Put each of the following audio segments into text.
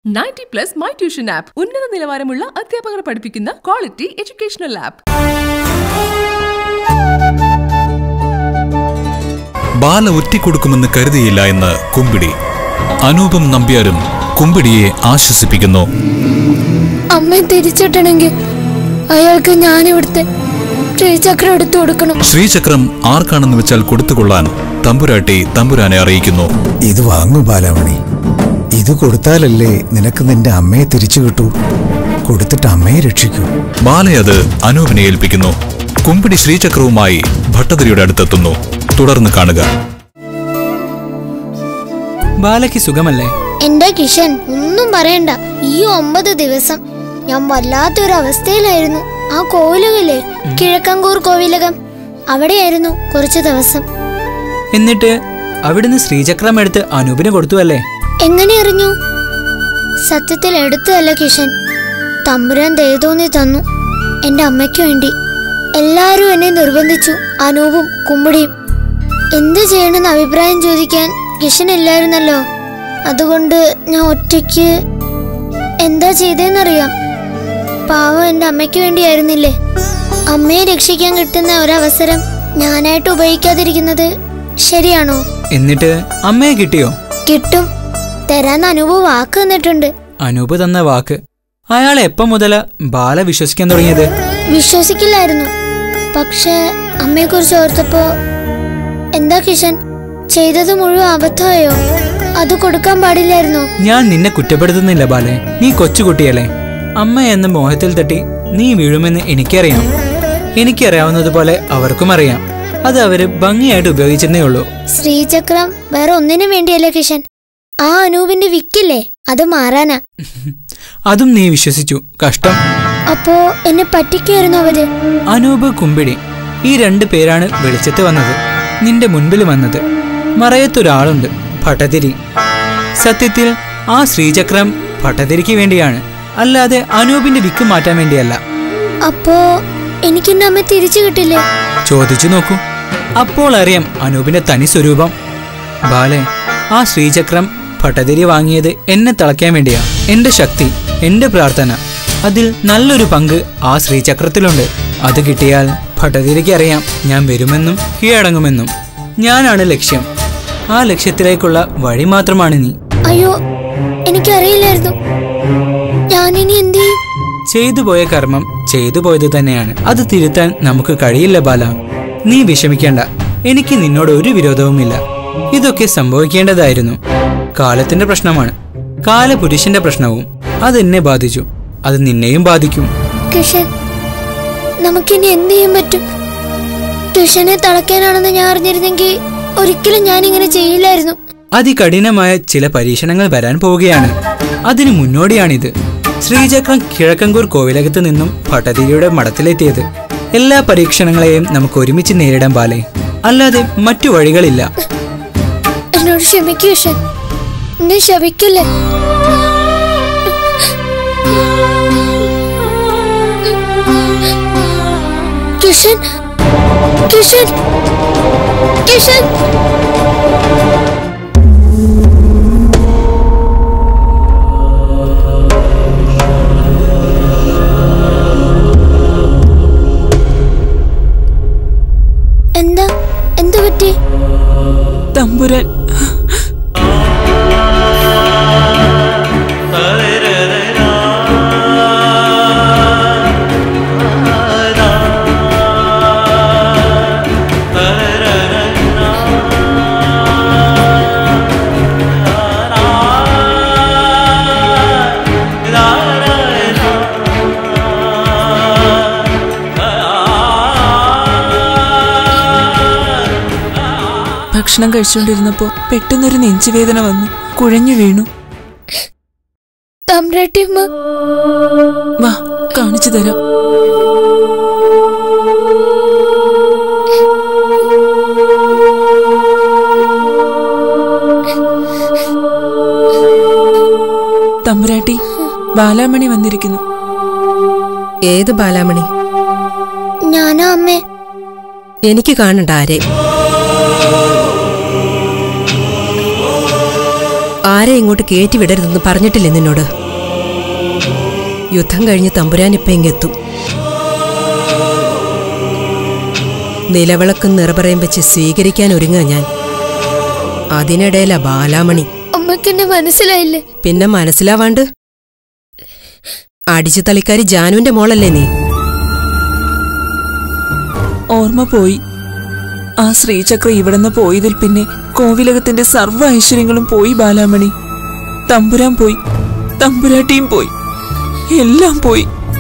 Ninety plus my tuition app ഉന്നത നിലവാരമുള്ള അധ്യാപകർ പഠിപ്പിക്കുന്ന ക്വാളിറ്റി എഡ്യൂക്കേഷണൽ ആപ്പ് ബാല ഒറ്റിക്കൊടുക്കുമെന്ന് കരുതിയില്ല എന്ന് കുമ്പിടി അനൂപം നമ്പ്യാരും കുമ്പിടിയെ ആശ്വസിപ്പിക്കുന്നു അമ്മ തിരിച്ചിട്ടണമെങ്കിൽ അയാൾക്ക് ഞാനിവിടുത്തെ ശ്രീചക്രം എടുത്തു കൊടുക്കണം ശ്രീചക്രം ആർക്കാണെന്ന് വെച്ചാൽ കൊടുത്തുകൊള്ളാൻ തമ്പുരാട്ടി തമ്പുരാനെ അറിയിക്കുന്നു ഇത് വാങ്ങു ബാലാമണി ഇത് കൊടുത്താലല്ലേ നിനക്ക് നിന്റെ അമ്മയെ തിരിച്ചു കിട്ടൂ കൊടുത്തിട്ട് അമ്മയെ രക്ഷിക്കൂ ബാലയത് അനൂപിനെ ഏൽപ്പിക്കുന്നു കുമ്പിടി ശ്രീചക്രവുമായി ഭട്ടതിരിയുടെ അടുത്തെത്തുന്നു തുടർന്ന് കാണുക ബാലയ്ക്ക് സുഖമല്ലേ എന്റെ കിഷൻ ഒന്നും പറയണ്ട ഈ ഒമ്പത് ദിവസം ഞാൻ വല്ലാത്തൊരു അവസ്ഥയിലായിരുന്നു ആ കോവിലകല്ലേ കിഴക്കങ്കൂർ കോവിലകം അവിടെയായിരുന്നു കുറച്ചു ദിവസം എന്നിട്ട് അവിടുന്ന് ശ്രീചക്രം എടുത്ത് അനൂപിന് കൊടുത്തു അല്ലേ എങ്ങനെ അറിഞ്ഞു സത്യത്തിൽ എടുത്തതല്ല കിഷൻ തമ്പുരാൻ ദയതോന്നി തന്നു എന്റെ അമ്മയ്ക്ക് വേണ്ടി എല്ലാരും എന്നെ നിർബന്ധിച്ചു അനൂപും കുമ്പിടിയും എന്ത് ചെയ്യണമെന്ന് അഭിപ്രായം ചോദിക്കാൻ കിഷൻ ഇല്ലായിരുന്നല്ലോ അതുകൊണ്ട് ഞാൻ ഒറ്റയ്ക്ക് എന്താ ചെയ്തേന്നറിയാം പാവം എന്റെ അമ്മയ്ക്ക് വേണ്ടിയായിരുന്നില്ലേ അമ്മയെ രക്ഷിക്കാൻ കിട്ടുന്ന ഒരവസരം ഞാനായിട്ട് ഉപയോഗിക്കാതിരിക്കുന്നത് ശരിയാണോ എന്നിട്ട് അമ്മയെ കിട്ടിയോ കിട്ടും തരാൻ അനൂപ് വാക്ക് തന്നിട്ടുണ്ട് അനൂപ് തന്ന വാക്ക് അയാൾ എപ്പം മുതല ബാല വിശ്വസിക്കാൻ തുടങ്ങിയത് വിശ്വസിക്കില്ലായിരുന്നു പക്ഷെ അമ്മയെക്കുറിച്ച് ഓർത്തപ്പോ എന്താ കിഷൻ ചെയ്തത് മുഴുവൻ അബദ്ധമായോ അത് കൊടുക്കാൻ പാടില്ലായിരുന്നോ ഞാൻ നിന്നെ കുറ്റപ്പെടുത്തുന്നില്ല ബാലെ നീ കൊച്ചുകുട്ടിയല്ലേ അമ്മ എന്ന മോഹത്തിൽ തട്ടി നീ വീഴുമെന്ന് എനിക്കറിയാം എനിക്കറിയാവുന്നതുപോലെ അവർക്കും അറിയാം അത് അവര് ഭംഗിയായിട്ട് ഉപയോഗിച്ചെന്നേ ഉള്ളൂ ശ്രീചക്രം വേറെ ഒന്നിനും വേണ്ടിയല്ല കിഷൻ ആ അനൂപിന്റെ വിക്കില്ലേ അത് മാറാനാ അതും നീ വിശ്വസിച്ചു കഷ്ടം അപ്പോ എന്നെ പറ്റിക്കായിരുന്നു അവര് അനൂപ് കുമ്പിടി ഈ രണ്ട് പേരാണ് വെളിച്ചത്ത് വന്നത് നിന്റെ മുൻപിൽ വന്നത് മറയത്തൊരാളുണ്ട് ഭട്ടതിരി സത്യത്തിൽ ആ ശ്രീചക്രം ഭട്ടതിരിക്ക് വേണ്ടിയാണ് അല്ലാതെ അനൂപിന്റെ വിക്ക് മാറ്റാൻ വേണ്ടിയല്ല അപ്പോ എനിക്കെന്റെ അമ്മ തിരിച്ചു കിട്ടില്ലേ ചോദിച്ചു നോക്കൂ അപ്പോൾ അറിയാം അനൂപിന്റെ തനി സ്വരൂപം ബാലെ ആ ശ്രീചക്രം ഭട്ടതിരി വാങ്ങിയത് എന്നെ തളയ്ക്കാൻ വേണ്ടിയാ എന്റെ ശക്തി എന്റെ പ്രാർത്ഥന അതിൽ നല്ലൊരു പങ്ക് ആ ശ്രീചക്രത്തിലുണ്ട് അത് കിട്ടിയാൽ ഭട്ടതിരിക്ക് അറിയാം ഞാൻ വരുമെന്നും കീഴടങ്ങുമെന്നും ഞാനാണ് ലക്ഷ്യം ആ ലക്ഷ്യത്തിലേക്കുള്ള വഴി മാത്രമാണ് നീ അയ്യോ എനിക്കറിയില്ലായിരുന്നു ഞാനിനി എന്ത് ചെയ്യും ചെയ്തു പോയ കർമ്മം ചെയ്തു പോയത് തന്നെയാണ് അത് തിരുത്താൻ നമുക്ക് കഴിയില്ല ബാല നീ വിഷമിക്കേണ്ട എനിക്ക് നിന്നോട് ഒരു വിരോധവുമില്ല ഇതൊക്കെ സംഭവിക്കേണ്ടതായിരുന്നു കാലത്തിന്റെ പ്രശ്നമാണ് കാലപുരുഷന്റെ പ്രശ്നവും അതെന്നെ ബാധിച്ചു അത് നിന്നെയും ബാധിക്കും കിഷൻ നമുക്കിനി എന്ത് ചെയ്യാൻ പറ്റും കിഷനെ തളയ്ക്കാനാണെന്ന് ഞാൻ അറിഞ്ഞിരുന്നെങ്കിൽ ഒരിക്കലും ഞാൻ ഇങ്ങനെ ചെയ്യില്ലായിരുന്നു അതികഠിനമായ ചില പരീക്ഷണങ്ങൾ വരാൻ പോവുകയാണ് അതിനു മുന്നോടിയാണിത് ശ്രീചക്രം കിഴക്കങ്കൂർ കോവിലകത്ത് നിന്നും ഭട്ടതിരിയുടെ മഠത്തിലെത്തിയത് എല്ലാ പരീക്ഷണങ്ങളെയും നമുക്ക് ഒരുമിച്ച് നേരിടാൻ പാലേ അല്ലാതെ മറ്റു വഴികളില്ല എന്നോട് ക്ഷമിക്കൂ കിഷൻ എന്നെ ശപിക്കില്ലേ കിഷൻ കിഷൻ കിഷൻ എന്താ എന്തു പറ്റി തമ്പുരാൻ ഭക്ഷണം കഴിച്ചുകൊണ്ടിരുന്നപ്പോ പെട്ടെന്നൊരു നെഞ്ചുവേദന വന്നു കുഴഞ്ഞു വീണു തമ്പ്രാട്ടിയമ്മ വാ കാണിച്ചു തരാം തമ്പുരാട്ടി ബാലാമണി വന്നിരിക്കുന്നു ഏത് ബാലാമണി ഞാനാ അമ്മേ എനിക്ക് കാണണ്ട ആരെ ആരെ ഇങ്ങോട്ട് കയറ്റി വിടരുതെന്ന് പറഞ്ഞിട്ടില്ലേ നിന്നോട് യുദ്ധം കഴിഞ്ഞ് തമ്പുരാൻ ഇപ്പൊ ഇങ്ങെത്തും നിലവിളക്കും നിറപറയും വെച്ച് സ്വീകരിക്കാൻ ഒരുങ്ങുക ഞാൻ അതിനിടയിലാ ബാലാമണി അമ്മയ്ക്ക് എന്നെ മനസ്സിലായില്ലേ പിന്നെ മനസ്സിലാവാണ്ട് അടിച്ചു തളിക്കാരി ജാനുവിന്റെ മോളല്ലേ നീ ഓർമ്മ പോയി ആ ശ്രീചക്ര ഇവിടുന്ന് പോയതിൽ പിന്നെ കോവിലകത്തിന്റെ സർവ്വ ഐശ്വര്യങ്ങളും പോയി ബാലാമണി തമ്പുരാൻ പോയി തമ്പുരാട്ടിയും പോയി എല്ലാം പോയി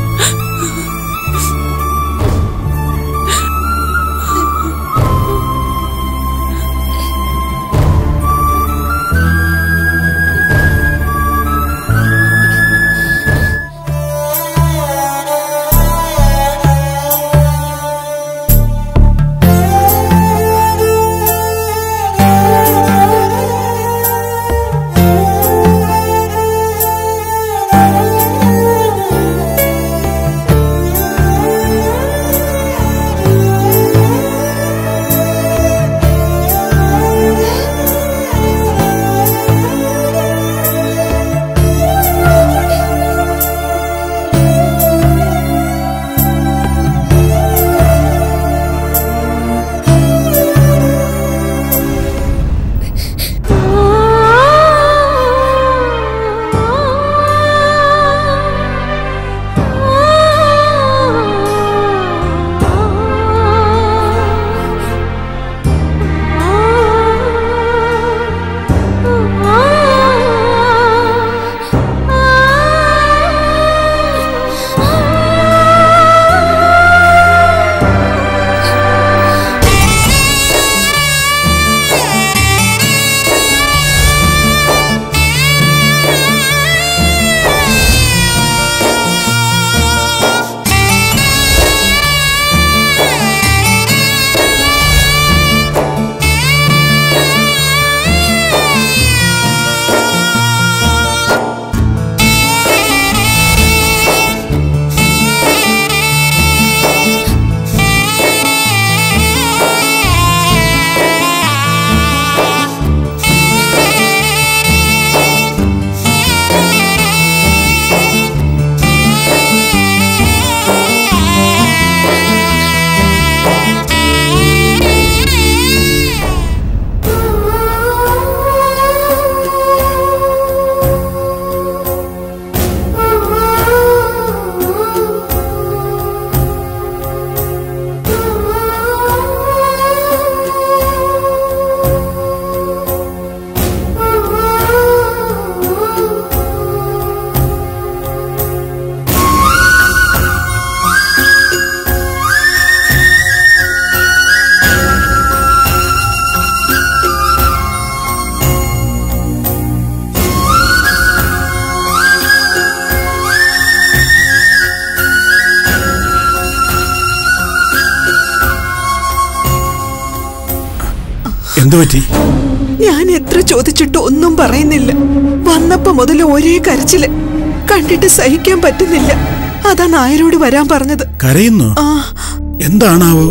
എന്തു പറ്റി ഞാൻ എത്ര ചോദിച്ചിട്ട് ഒന്നും പറയുന്നില്ല വന്നപ്പോ മുതൽ ഒരേ കരച്ചില് കണ്ടിട്ട് സഹിക്കാൻ പറ്റുന്നില്ല അതാ നായരോട് വരാൻ പറഞ്ഞത് കരയുന്നു ആ എന്താണാവോ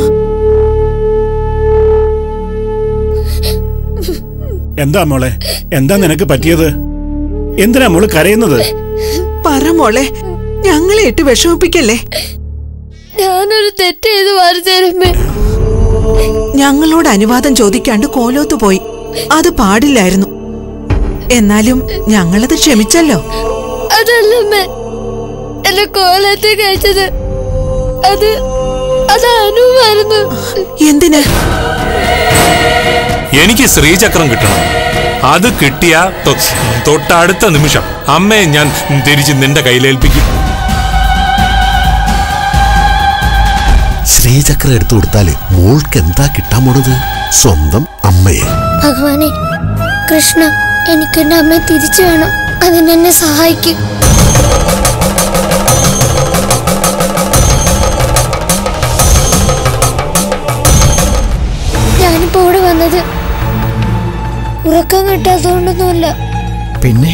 എന്താ മോളെ എന്താ നിനക്ക് പറ്റിയത് എന്തിനാ മോള് കരയുന്നത് പറ മോളെ ഞങ്ങളെ ഇട്ട് വിഷമിപ്പിക്കല്ലേ ഞാനൊരു തെറ്റ് ചെയ്ത് വാരിച്ചേരമ്മേ ഞങ്ങളോട് അനുവാദം ചോദിക്കാണ്ട് കോലോത്ത് പോയി അത് പാടില്ലായിരുന്നു എന്നാലും ഞങ്ങളത് ക്ഷമിച്ചല്ലോ അതല്ലമ്മേ എന്നെ കോലത്തെ കഴിച്ചത് അത് അത് അനുവായിരുന്നു എന്തിന് എനിക്ക് ശ്രീചക്രം കിട്ടണം അത് കിട്ടിയ തൊ- തൊട്ടടുത്ത നിമിഷം അമ്മയെ ഞാൻ തിരിച്ച് നിന്റെ കയ്യിലേൽപ്പിക്കും ശ്രീചക്രം എടുത്തു കൊടുത്താല് മോൾക്ക് എന്താ കിട്ടാൻ പോണത് സ്വന്തം അമ്മയെ ഭഗവാനെ കൃഷ്ണ എനിക്ക് എന്റെ അമ്മയെ തിരിച്ചു വേണം അതിനെന്നെ സഹായിക്കും ഞാനിപ്പോ ഇവിടെ വന്നത് ഉറക്കം കിട്ടാത്തതുകൊണ്ടൊന്നുമല്ല പിന്നെ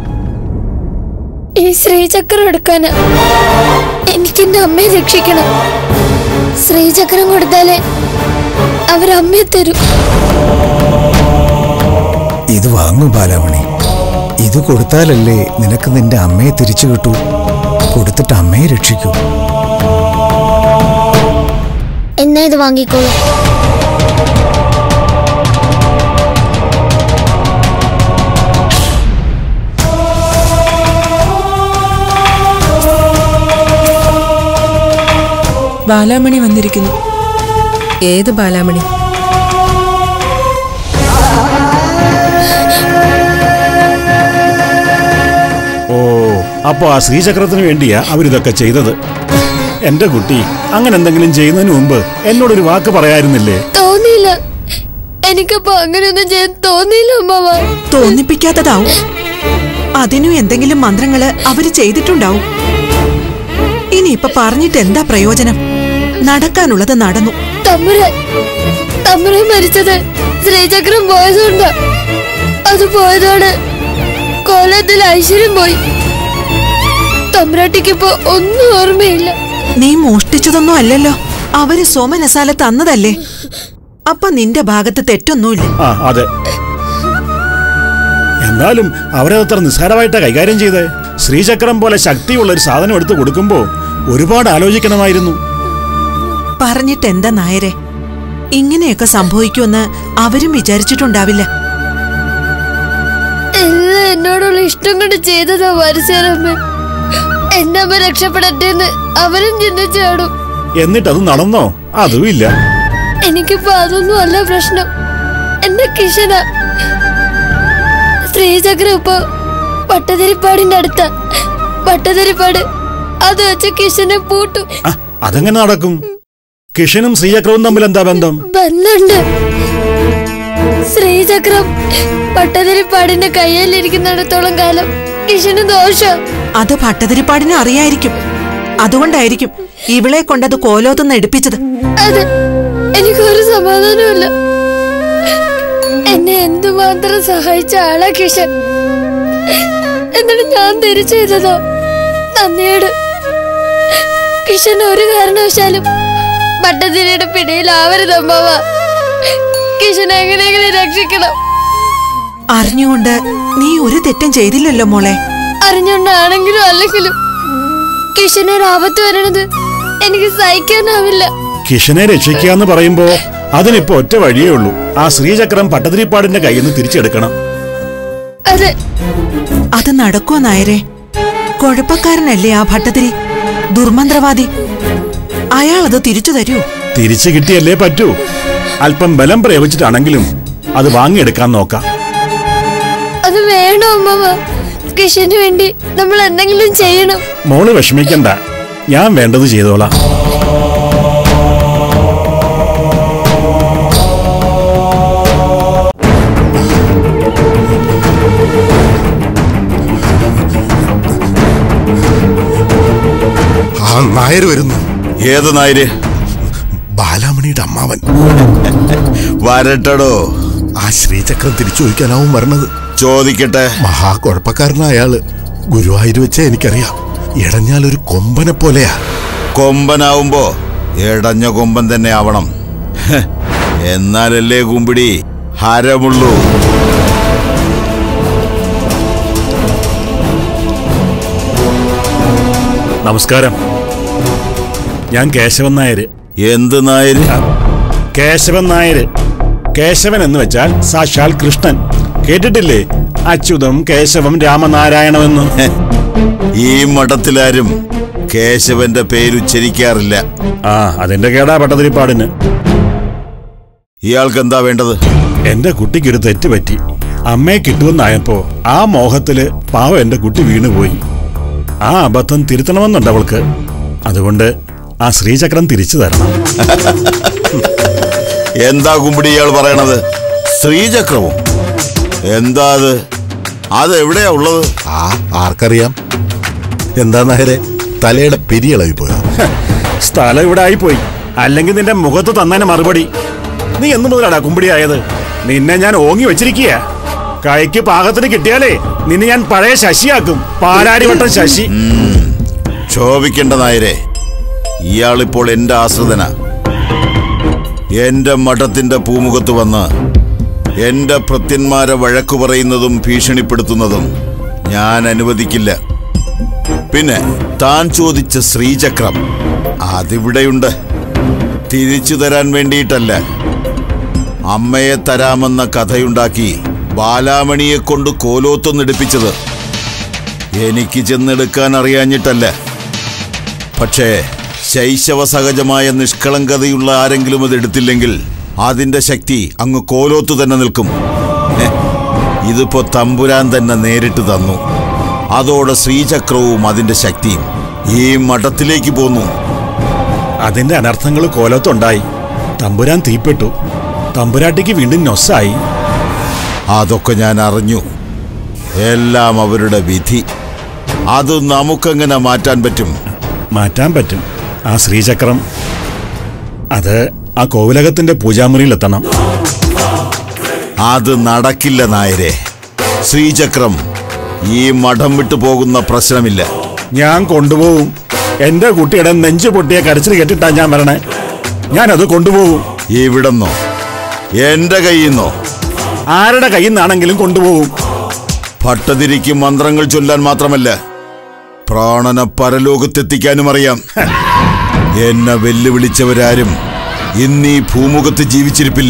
ഈ ശ്രീചക്രം എടുക്കാന് എനിക്ക് എന്റെ അമ്മയെ രക്ഷിക്കണം ശ്രീചക്രം കൊടുത്താലേ അവരമ്മയെ തരൂ ഇത് വാങ്ങു ബാലാമണി ഇത് കൊടുത്താലല്ലേ നിനക്ക് നിന്റെ അമ്മയെ തിരിച്ചു കിട്ടൂ കൊടുത്തിട്ട് അമ്മയെ രക്ഷിക്കൂ എന്നാ ഇത് വാങ്ങിക്കോളൂ ബാലാമണി വന്നിരിക്കുന്നു ഏത് ബാലാമണി ഓ അപ്പോ ആ ശ്രീചക്രത്തിന് വേണ്ടിയാ അവരിതൊക്കെ ചെയ്തത് എന്റെ കുട്ടി അങ്ങനെ എന്തെങ്കിലും ചെയ്യുന്നതിന് മുമ്പ് എന്നോടൊരു വാക്ക് പറയായിരുന്നില്ലേ തോന്നിയില്ല എനിക്കപ്പോ അങ്ങനെയൊന്നും ചെയ്യാൻ തോന്നിയില്ല അമ്മാവ തോന്നിപ്പിക്കാത്തതാവും അതിനും എന്തെങ്കിലും മന്ത്രങ്ങള് അവര് ചെയ്തിട്ടുണ്ടാവും ഇനിയിപ്പൊ പറഞ്ഞിട്ട് എന്താ പ്രയോജനം നടക്കാനുള്ളത് നടന്നു തമ്പുരാൻ തമ്പുരാൻ മരിച്ചത് ശ്രീചക്രം പോയതുകൊണ്ട് അത് പോയതോടെ കോലത്തിൽ ഐശ്വര്യം പോയി തമ്പുരാട്ടിക്കിപ്പോ ഒന്നും ഓർമ്മയില്ല നീ മോഷ്ടിച്ചതൊന്നും അല്ലല്ലോ അവര് സോമനസാല തന്നതല്ലേ അപ്പൊ നിന്റെ ഭാഗത്ത് തെറ്റൊന്നുമില്ല ആ അതെ എന്നാലും അവരതത്ര നിസ്സാരമായിട്ടാ കൈകാര്യം ചെയ്തേ ശ്രീചക്രം പോലെ ശക്തിയുള്ള ഒരു സാധനം എടുത്ത് കൊടുക്കുമ്പോ ഒരുപാട് ആലോചിക്കണമായിരുന്നു പറഞ്ഞിട്ട് എന്താ നായരെ ഇങ്ങനെയൊക്കെ സംഭവിക്കുമെന്ന് അവരും വിചാരിച്ചിട്ടുണ്ടാവില്ല എല്ലാം എന്നോടുള്ള ഇഷ്ടം കൊണ്ട് ചെയ്തതാ വരസേരമ്മ എന്റെ അമ്മ രക്ഷപ്പെടട്ടെ എന്ന് അവരും ചിന്തിച്ചു കാണും എന്നിട്ടത് നടന്നോ അതും ഇല്ല എനിക്കിപ്പോ അതൊന്നും അല്ല പ്രശ്നം എന്റെ കിഷന ശ്രീചക്ര ഇപ്പൊ പട്ടതിരിപ്പാടിന്റെ അടുത്ത പട്ടതിരിപ്പാട് അത് വെച്ച് കിഷനെ പൂട്ടും ആ, അതെങ്ങനെ നടക്കും കിഷനും ശ്രീചക്രവും തമ്മിൽ എന്താ ബന്ധം ബന്ധുണ്ട് ശ്രീചക്രം പട്ടതിരിപ്പാടിന്റെ കയ്യിലിരിക്കുന്നിടത്തോളം കാലം കിഷന് ദോഷം അത് ഭട്ടതിരിപ്പാടിന് അറിയായിരിക്കും അതുകൊണ്ടായിരിക്കും ഇവളെ കൊണ്ടത് കോലോത്തുനിന്ന് എടുപ്പിച്ചത് അതെ എനിക്കൊരു സമാധാനമില്ല എന്നെ എന്തുമാത്രം സഹായിച്ച ആളാ കിഷൻ എന്നിട്ട് ഞാൻ തിരിച്ചു ചെയ്തതോ നന്ദിയോട് കിഷൻ ഒരു കാരണവശാലും പട്ടതിരിയുടെ പിടിയിലാവരുത് അമ്മാവ കിഷൻ എങ്ങനെയെങ്കിലും രക്ഷിക്കണം അറിഞ്ഞുകൊണ്ട് നീ ഒരു തെറ്റും ചെയ്തില്ലല്ലോ മോളെ അറിഞ്ഞോണ്ടാണെങ്കിലും അല്ലെങ്കിലും കിഷനൊരു ആപത്ത് വരണത് എനിക്ക് സഹിക്കാനാവില്ല കിഷനെ രക്ഷിക്കുക എന്ന് പറയുമ്പോ അതിനിപ്പോ ഒറ്റ വഴിയേ ഉള്ളൂ ആ ശ്രീചക്രം പട്ടതിരിപ്പാടിന്റെ കയ്യിൽ നിന്ന് തിരിച്ചെടുക്കണം അതെ അത് നടക്കുവോ നായരെ കുഴപ്പക്കാരനല്ലേ ആ ഭട്ടതിരി ദുർമന്ത്രവാദി അയാൾ അത് തിരിച്ചു തരൂ തിരിച്ചു കിട്ടിയല്ലേ പറ്റൂ അല്പം ബലം പ്രയോഗിച്ചിട്ടാണെങ്കിലും അത് വാങ്ങിയെടുക്കാൻ നോക്കാം അത് വേണം അമ്മവ കിഷന് വേണ്ടി നമ്മൾ എന്തെങ്കിലും ചെയ്യണം മോള് വിഷമിക്കണ്ട ഞാൻ വേണ്ടത് ചെയ്തോളാം ആ നായർ വരുന്നു ഏത് നായര് ബാലാമണിയുടെ അമ്മാവൻ വരട്ടടോ ആ ശ്രീചക്രം തിരിച്ചു ചോദിക്കാനാവും വരണത് ചോദിക്കട്ടെ മഹാകുഴപ്പക്കാരനായ അയാള് ഗുരുവായൂർ വെച്ച എനിക്കറിയാം ഇടഞ്ഞാൽ ഒരു കൊമ്പനെ പോലെയാ കൊമ്പനാവുമ്പോ എടഞ്ഞ കൊമ്പൻ തന്നെ ആവണം ഹ്, എന്നാലല്ലേ കുമ്പിടി ഹരമുള്ളൂ നമസ്കാരം ഞാൻ കേശവൻ നായര് എന്ത് നായര് കേശവൻ നായര് കേശവൻ എന്ന് വെച്ചാൽ സാക്ഷാൽ കൃഷ്ണൻ കേട്ടിട്ടില്ലേ അച്യുതം കേശവം രാമനാരായണമെന്ന് ഈ മഠത്തിലാരും കേശവന്റെ പേരുച്ചരിക്കാറില്ല ആ അതിന്റെ കേടാ പട്ടതിരിപ്പാടിന് ഇയാൾക്ക് എന്താ വേണ്ടത് എന്റെ കുട്ടിക്കൊരു തെറ്റ് പറ്റി അമ്മയെ കിട്ടുമെന്നായപ്പോ ആ മോഹത്തില് പാവം എന്റെ കുട്ടി വീണുപോയി ആ അബദ്ധം തിരുത്തണമെന്നുണ്ട് അവൾക്ക് അതുകൊണ്ട് ആ ശ്രീചക്രം തിരിച്ചു തരണം എന്താ കുമ്പിടി ഇയാൾ പറയണത് ശ്രീചക്രവും എന്താ അത് അതെവിടെയാ ഉള്ളത് ആ ആർക്കറിയാം എന്താ നായരെ തലയുടെ പെരിയളവി പോയോ സ്ഥലം ഇവിടെ ആയിപ്പോയി അല്ലെങ്കിൽ നിന്റെ മുഖത്ത് തന്നതിന് മറുപടി നീ എന്ന് മുതലാടാ കുമ്പിടിയായത് നിന്നെ ഞാൻ ഓങ്ങി വെച്ചിരിക്കുക കൈക്ക് പാകത്തിന് കിട്ടിയാലേ നിന്നെ ഞാൻ പഴയ ശശിയാക്കും പാലാരിവട്ടം ശശി ക്ഷോഭിക്കേണ്ട നായരെ ഇയാളിപ്പോൾ എന്റെ ആശ്രിതന എന്റെ മഠത്തിന്റെ പൂമുഖത്ത് വന്ന് എന്റെ ഭൃത്യന്മാരെ വഴക്കു പറയുന്നതും ഭീഷണിപ്പെടുത്തുന്നതും ഞാൻ അനുവദിക്കില്ല പിന്നെ താൻ ചോദിച്ച ശ്രീചക്രം അതിവിടെയുണ്ട് തിരിച്ചു തരാൻ വേണ്ടിയിട്ടല്ല അമ്മയെ തരാമെന്ന കഥയുണ്ടാക്കി ബാലാമണിയെ കൊണ്ട് കോലോത്തൊന്നെടുപ്പിച്ചത് എനിക്ക് ചെന്നെടുക്കാൻ അറിയാഞ്ഞിട്ടല്ല പക്ഷേ ശൈശവ സഹജമായ നിഷ്കളങ്കതയുള്ള ആരെങ്കിലും അത് എടുത്തില്ലെങ്കിൽ അതിന്റെ ശക്തി അങ്ങ് കോലോത്തു തന്നെ നിൽക്കും ഹെ, ഇതിപ്പോ തമ്പുരാൻ തന്നെ നേരിട്ട് തന്നു അതോടെ ശ്രീചക്രവും അതിന്റെ ശക്തിയും ഈ മഠത്തിലേക്ക് പോന്നു അതിന്റെ അനർത്ഥങ്ങൾ കോലത്തുണ്ടായി തമ്പുരാൻ തീപ്പെട്ടു തമ്പുരാട്ടിക്ക് വീണ്ടും നൊസ്സായി അതൊക്കെ ഞാൻ അറിഞ്ഞു എല്ലാം അവരുടെ വിധി അത് നമുക്കെങ്ങനെ മാറ്റാൻ പറ്റും മാറ്റാൻ പറ്റും ആ ശ്രീചക്രം അത് ആ കോവിലകത്തിന്റെ പൂജാമുറിയിലെത്തണം അത് നടക്കില്ല നായരെ ശ്രീചക്രം ഈ മഠം വിട്ടു പോകുന്ന പ്രശ്നമില്ല ഞാൻ കൊണ്ടുപോകും എന്റെ കുട്ടിയുടെ നെഞ്ചു പൊട്ടിയ കരച്ചിൽ കേട്ടിട്ടാ ഞാൻ വരണേ ഞാനത് കൊണ്ടുപോകും ഇവിടെന്നോ എന്റെ കയ്യിൽ നിന്നോ ആരുടെ കയ്യിൽ നിന്നാണെങ്കിലും കൊണ്ടുപോകും ഭട്ടതിരിക്ക് മന്ത്രങ്ങൾ ചൊല്ലാൻ മാത്രമല്ല പ്രാണന പരലോകത്തെത്തിക്കാനും അറിയാം എന്നെ വെല്ലുവിളിച്ചവരാരും ഇന്നീ ഭൂമുഖത്ത് ജീവിച്ചിരിപ്പില്ല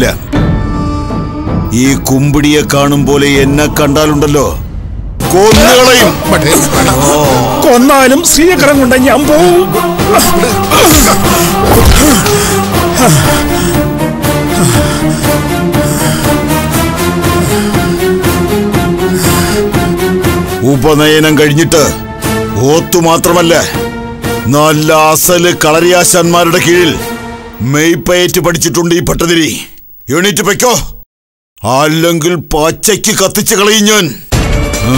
ഈ കുമ്പിടിയെ കാണും പോലെ എന്നെ കണ്ടാലുണ്ടല്ലോ കൊന്നുകളയും കൊന്നാലും ശ്രീചക്രം കൊണ്ട് ഞാൻ പോവും ഉപനയനം കഴിഞ്ഞിട്ട് ഓത്തു മാത്രമല്ല നല്ല അസല് കളരിയാശാന്മാരുടെ കീഴിൽ മെയ്പ്പയറ്റ് പഠിച്ചിട്ടുണ്ട് ഈ ഭട്ടതിരി എണീറ്റ് പൊയ്ക്കോ അല്ലെങ്കിൽ പച്ചയ്ക്ക് കത്തിച്ച് കളയും ഞാൻ ആ.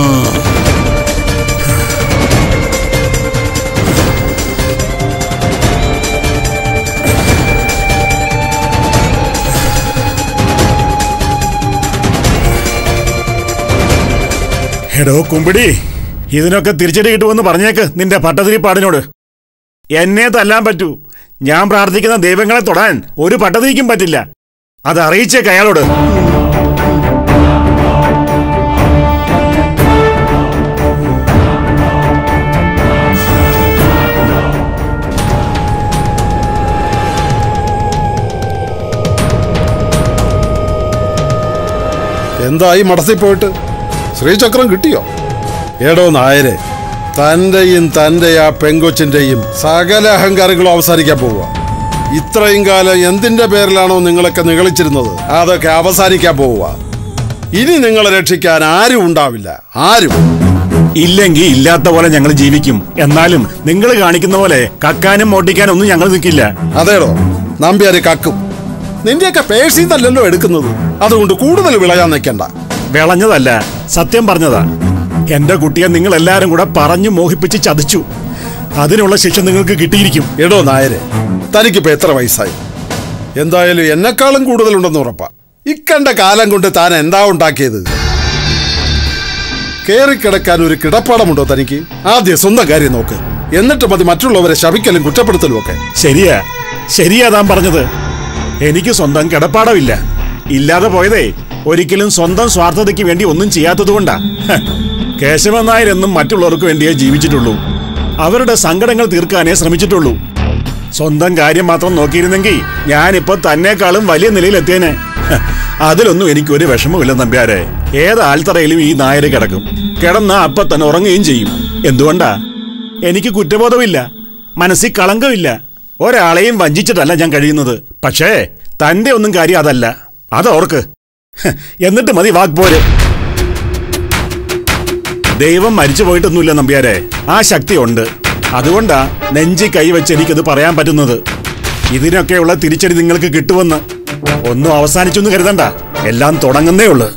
എടോ കുമ്പിടി ഇതിനൊക്കെ തിരിച്ചടി കിട്ടുമെന്ന് പറഞ്ഞേക്ക് നിന്റെ പട്ടതിരിപ്പാടിനോട് എന്നെ തല്ലാൻ പറ്റൂ ഞാൻ പ്രാർത്ഥിക്കുന്ന ദൈവങ്ങളെ തൊടാൻ ഒരു പട്ടതിരിക്കും പറ്റില്ല അത് അറിയിച്ചേക്ക് അയാളോട് എന്തായി മടത്തിൽ പോയിട്ട് ശ്രീചക്രം കിട്ടിയോ എടോ നായരെ തന്റെയും തന്റെ ആ പെങ്കൊച്ചിന്റെയും സകല അഹങ്കാരങ്ങളും അവസാനിക്കാൻ പോവുക ഇത്രയും കാലം എന്തിന്റെ പേരിലാണോ നിങ്ങളൊക്കെ നിഗളിച്ചിരുന്നത് അതൊക്കെ അവസാനിക്കാൻ പോവുക ഇനി നിങ്ങളെ രക്ഷിക്കാൻ ആരും ഉണ്ടാവില്ല ആരും ഇല്ലെങ്കിൽ ഇല്ലാത്ത പോലെ ഞങ്ങൾ ജീവിക്കും എന്നാലും നിങ്ങൾ കാണിക്കുന്ന പോലെ കക്കാനും മോട്ടിക്കാനും ഒന്നും ഞങ്ങൾ നിൽക്കില്ല അതേടോ നമ്പ്യാര് കക്കും നിന്റെയൊക്കെ പേഴ്സിന്നല്ലല്ലോ എടുക്കുന്നത് അതുകൊണ്ട് കൂടുതൽ വിളയാൻ നിൽക്കണ്ട വിളഞ്ഞതല്ല സത്യം പറഞ്ഞതാ എന്റെ കുട്ടിയെ നിങ്ങൾ എല്ലാരും കൂടെ പറഞ്ഞു മോഹിപ്പിച്ച് ചതിച്ചു അതിനുള്ള ശിക്ഷ നിങ്ങൾക്ക് കിട്ടിയിരിക്കും എടോ നായരെ തനിക്കിപ്പോ എത്ര വയസ്സായി എന്തായാലും എന്നെക്കാളും കൂടുതലുണ്ടെന്ന് ഉറപ്പാ ഇക്കണ്ട കാലം കൊണ്ട് താൻ എന്താ ഉണ്ടാക്കിയത് കേറിക്കിടക്കാൻ ഒരു കിടപ്പാടമുണ്ടോ തനിക്ക് ആദ്യം സ്വന്തം കാര്യം നോക്ക് എന്നിട്ട് മതി മറ്റുള്ളവരെ ശപിക്കലും കുറ്റപ്പെടുത്തലും ഒക്കെ ശരിയാ ശരിയാ താൻ പറഞ്ഞത് എനിക്ക് സ്വന്തം കിടപ്പാടമില്ല ഇല്ലാതെ പോയതേ ഒരിക്കലും സ്വന്തം സ്വാർത്ഥതയ്ക്ക് വേണ്ടി ഒന്നും ചെയ്യാത്തതുകൊണ്ടാ ഹ, കേശവൻ നായർ എന്നും മറ്റുള്ളവർക്ക് വേണ്ടിയേ ജീവിച്ചിട്ടുള്ളൂ അവരുടെ സങ്കടങ്ങൾ തീർക്കാനേ ശ്രമിച്ചിട്ടുള്ളൂ സ്വന്തം കാര്യം മാത്രം നോക്കിയിരുന്നെങ്കിൽ ഞാനിപ്പോ തന്നെക്കാളും വലിയ നിലയിലെത്തിയേനെ ഹ, അതിലൊന്നും എനിക്കൊരു വിഷമമില്ല നമ്പ്യാരെ ഏത് ആൽത്തറയിലും ഈ നായര് കിടക്കും കിടന്ന അപ്പൊ തന്നെ ഉറങ്ങുകയും ചെയ്യും എന്തുകൊണ്ടാ എനിക്ക് കുറ്റബോധമില്ല മനസ്സിൽ കളങ്കമില്ല ഒരാളെയും വഞ്ചിച്ചിട്ടല്ല ഞാൻ കഴിയുന്നത് പക്ഷേ തന്റെ ഒന്നും കാര്യം അതല്ല അതോർക്ക് ഹ്, എന്നിട്ട് മതി വാക്പോര് ദൈവം മരിച്ചു പോയിട്ടൊന്നുമില്ല നമ്പ്യാരെ ആ ശക്തി ഉണ്ട് അതുകൊണ്ടാ നെഞ്ചി കൈവച്ച് എനിക്കത് പറയാൻ പറ്റുന്നത് ഇതിനൊക്കെയുള്ള തിരിച്ചടി നിങ്ങൾക്ക് കിട്ടുമെന്ന് ഒന്നും അവസാനിച്ചൊന്നും കരുതണ്ട എല്ലാം തുടങ്ങുന്നേ ഉള്ളു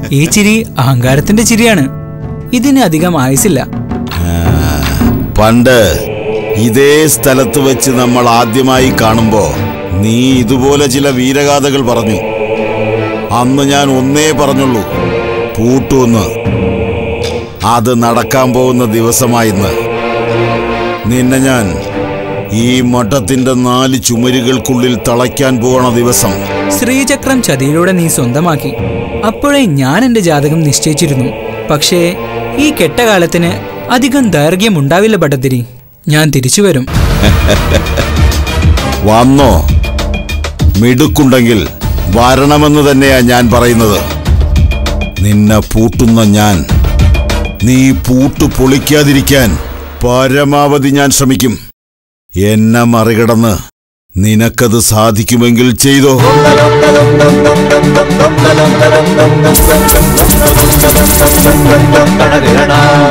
ഈ ചിരി അഹങ്കാരത്തിന്റെ ചിരിയാണ് ഇതിന് അധികം ആയുസില്ല പണ്ട് ഇതേ സ്ഥലത്ത് വെച്ച് നമ്മൾ ആദ്യമായി കാണുമ്പോ നീ ഇതുപോലെ ചില വീരഗാഥകൾ പറഞ്ഞു അന്ന് ഞാൻ ഒന്നേ പറഞ്ഞുള്ളൂ പൂട്ടുമെന്ന് അത് നടക്കാൻ പോകുന്ന ദിവസമായിന്ന് നിന്നെ ഞാൻ ഈ മഠത്തിന്റെ നാല് ചുമരുകൾക്കുള്ളിൽ തളയ്ക്കാൻ പോകണ ദിവസം ശ്രീചക്രം ചതിയിലൂടെ നീ സ്വന്തമാക്കി അപ്പോഴേ ഞാൻ എന്റെ ജാതകം നിശ്ചയിച്ചിരുന്നു പക്ഷേ ഈ കെട്ടകാലത്തിന് അധികം ദൈർഘ്യം ഉണ്ടാവില്ല ഭട്ടതിരി ഞാൻ തിരിച്ചു വരും വന്നോ മിടുക്കുണ്ടെങ്കിൽ വരണമെന്ന് തന്നെയാ ഞാൻ പറയുന്നത് നിന്നെ പൂട്ടുന്ന ഞാൻ നീ പൂട്ട് പൊളിക്കാതിരിക്കാൻ പരമാവധി ഞാൻ ശ്രമിക്കും എന്നെ മറികടന്ന് നിനക്കത് സാധിക്കുമെങ്കിൽ ചെയ്തോ രണ